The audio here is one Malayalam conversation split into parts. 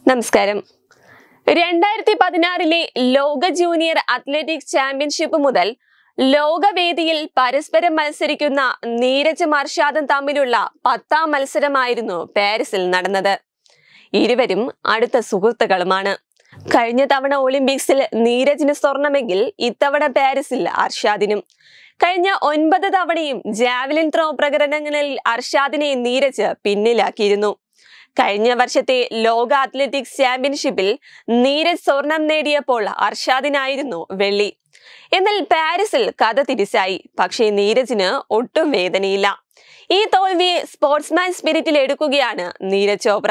നമസ്കാരം രണ്ടായിരത്തി പതിനാറിലെ ലോക ജൂനിയർ അത്ലറ്റിക്സ് ചാമ്പ്യൻഷിപ്പ് മുതൽ ലോകവേദിയിൽ പരസ്പരം മത്സരിക്കുന്ന നീരജ് മർഷാദും തമ്മിലുള്ള പത്താം മത്സരമായിരുന്നു പാരീസിൽ നടന്നത് ഇരുവരും അടുത്ത സുഹൃത്തുക്കളുമാണ് കഴിഞ്ഞ തവണ ഒളിമ്പിക്സിൽ നീരജിന് സ്വർണമെങ്കിൽ ഇത്തവണ പാരീസിൽ അർഷാദിനും കഴിഞ്ഞ ഒൻപത് തവണയും ജാവലിൻ ത്രോ പ്രകടനങ്ങളിൽ അർഷാദിനെ നീരജ് പിന്നിലാക്കിയിരുന്നു കഴിഞ്ഞ വർഷത്തെ ലോക അത്ലറ്റിക്സ് ചാമ്പ്യൻഷിപ്പിൽ നീരജ് സ്വർണം നേടിയപ്പോൾ അർഷാദിനായിരുന്നു വെള്ളി എന്നാൽ പാരീസിൽ കഥ തിരിച്ചായി പക്ഷേ നീരജിന് ഒട്ടും വേദനയില്ല ഈ തോൽവിയെ സ്പോർട്സ്മാൻ സ്പിരിറ്റിൽ എടുക്കുകയാണ് നീരജ് ചോപ്ര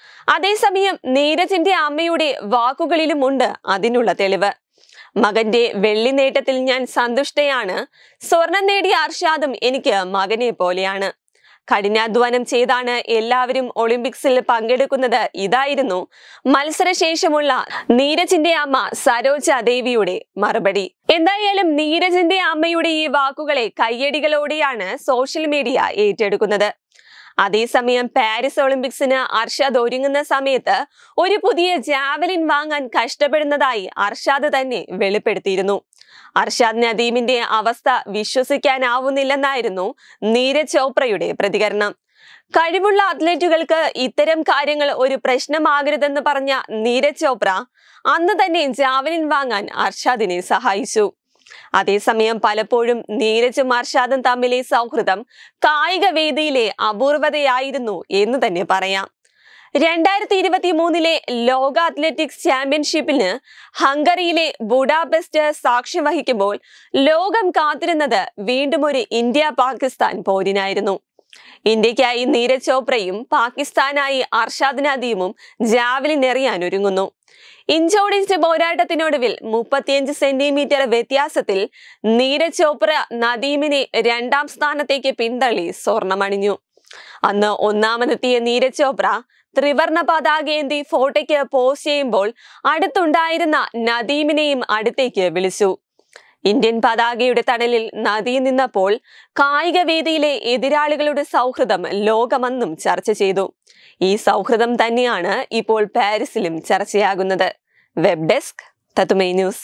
അതേസമയം നീരജിന്റെ അമ്മയുടെ വാക്കുകളിലുമുണ്ട് അതിനുള്ള തെളിവ് മകന്റെ വെള്ളി നേട്ടത്തിൽ ഞാൻ സന്തുഷ്ടയാണ് സ്വർണം നേടിയ അർഷാദും എനിക്ക് മകനെ പോലെയാണ് കഠിനാധ്വാനം ചെയ്താണ് എല്ലാവരും ഒളിമ്പിക്സിൽ പങ്കെടുക്കുന്നത് ഇതായിരുന്നു മത്സരശേഷമുള്ള നീരജിന്റെ അമ്മ സരോജ ദേവിയുടെ മറുപടി എന്തായാലും നീരജിന്റെ അമ്മയുടെ ഈ വാക്കുകളെ കയ്യടികളോടെയാണ് സോഷ്യൽ മീഡിയ ഏറ്റെടുക്കുന്നത് അതേസമയം പാരീസ് ഒളിമ്പിക്സിന് അർഷാദ് ഒരുങ്ങുന്ന സമയത്ത് ഒരു പുതിയ ജാവലിൻ വാങ്ങാൻ കഷ്ടപ്പെടുന്നതായി അർഷാദ് തന്നെ വെളിപ്പെടുത്തിയിരുന്നു അർഷാദ് നദീമിന്റെ അവസ്ഥ വിശ്വസിക്കാനാവുന്നില്ലെന്നായിരുന്നു നീരജ് ചോപ്രയുടെ പ്രതികരണം കഴിവുള്ള അത്ലറ്റുകൾക്ക് ഇത്തരം കാര്യങ്ങൾ ഒരു പ്രശ്നമാകരുതെന്ന് പറഞ്ഞ നീരജ് ചോപ്ര അന്ന് തന്നെ ജാവലിൻ വാങ്ങാൻ അർഷാദിനെ സഹായിച്ചു അതേസമയം പലപ്പോഴും നീരജും അർഷാദും തമ്മിലെ സൗഹൃദം കായിക വേദിയിലെ അപൂർവതയായിരുന്നു എന്ന് തന്നെ പറയാം രണ്ടായിരത്തി ഇരുപത്തി മൂന്നിലെ ലോക അത്ലറ്റിക്സ് ചാമ്പ്യൻഷിപ്പിന് ഹംഗറിയിലെ ബുഡാപെസ്റ്റ് സാക്ഷ്യം വഹിക്കുമ്പോൾ ലോകം കാത്തിരുന്നത് വീണ്ടും ഒരു ഇന്ത്യ പാകിസ്ഥാൻ പോരിനായിരുന്നു ഇന്ത്യക്കായി നീരജ് ചോപ്രയും പാകിസ്ഥാനായി അർഷാദ് നദീമും ജാവലിൻ എറിയാൻ ഒരുങ്ങുന്നു ഇഞ്ചോടിഞ്ച് പോരാട്ടത്തിനൊടുവിൽ മുപ്പത്തിയഞ്ച് സെന്റിമീറ്റർ വ്യത്യാസത്തിൽ നീരജ് ചോപ്ര നദീമിനെ രണ്ടാം സ്ഥാനത്തേക്ക് പിന്തള്ളി സ്വർണമണിഞ്ഞു അന്ന് ഒന്നാമതെത്തിയ നീരജ് ചോപ്ര ത്രിവർണ പതാകയേന്തി ഫോട്ടോയ്ക്ക് പോസ്റ്റ് ചെയ്യുമ്പോൾ അടുത്തുണ്ടായിരുന്ന നദീമിനെയും അടുത്തേക്ക് വിളിച്ചു ഇന്ത്യൻ പതാകയുടെ തണലിൽ നദി നിന്നപ്പോൾ കായിക വേദിയിലെ എതിരാളികളുടെ സൗഹൃദം ലോകമെന്നും ചർച്ച ചെയ്തു ഈ സൗഹൃദം തന്നെയാണ് ഇപ്പോൾ പാരീസിലും ചർച്ചയാകുന്നത് വെബ് ഡെസ്ക് തത്തുമൈ news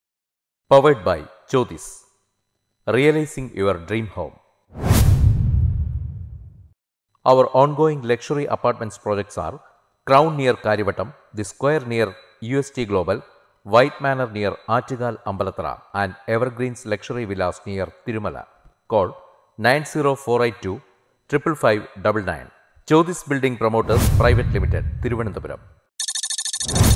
powered by Jyothis realising your dream home Our ongoing luxury apartments projects are Crown near Karivattam, The Square near UST Global, White Manor near Achigal Ambalatra, and Evergreens Luxury Villas near Tirumala. Call 90482 55599. Jyotis Building Promoters Private Limited, Thiruvananthapuram.